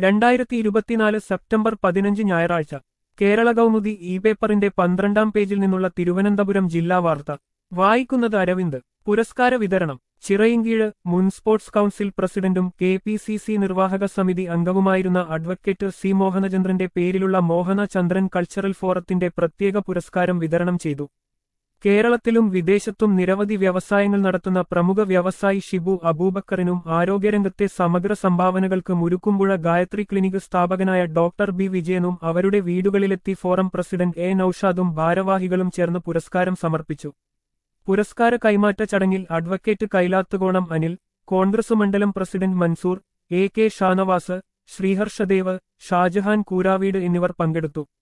രണ്ടായിരത്തി ഇരുപത്തിനാല് സെപ്റ്റംബർ പതിനഞ്ച് ഞായറാഴ്ച കേരള കൗമുദി ഇ പേപ്പറിന്റെ പന്ത്രണ്ടാം പേജിൽ നിന്നുള്ള തിരുവനന്തപുരം ജില്ലാ വാർത്ത വായിക്കുന്നത് അരവിന്ദ് പുരസ്കാര വിതരണം ചിറയിൻകീഴ് മുൻ സ്പോർട്സ് കൗൺസിൽ പ്രസിഡന്റും കെ പി സി സി നിർവാഹക സമിതി അംഗവുമായിരുന്ന അഡ്വക്കേറ്റ് സി മോഹനചന്ദ്രന്റെ പേരിലുള്ള മോഹന ചന്ദ്രൻ കൾച്ചറൽ ഫോറത്തിന്റെ പ്രത്യേക പുരസ്കാരം വിതരണം ചെയ്തു കേരളത്തിലും വിദേശത്തും നിരവധി വ്യവസായങ്ങൾ നടത്തുന്ന പ്രമുഖ വ്യവസായി ഷിബു അബൂബക്കറിനും ആരോഗ്യരംഗത്തെ സമഗ്ര സംഭാവനകൾക്ക് മുരുക്കുമ്പുഴ ഗായത്രി ക്ലിനിക് സ്ഥാപകനായ ഡോക്ടർ ബി വിജയനും അവരുടെ വീടുകളിലെത്തി ഫോറം പ്രസിഡന്റ് എ നൌഷാദും ഭാരവാഹികളും ചേർന്ന് പുരസ്കാരം സമർപ്പിച്ചു പുരസ്കാര കൈമാറ്റ ചടങ്ങിൽ അഡ്വക്കേറ്റ് കൈലാത്തുകോണം അനിൽ കോൺഗ്രസ് മണ്ഡലം president Mansoor A K Shanavas Sreeharshadev Shajahan Kooraveedu എന്നിവർ പങ്കെടുത്തു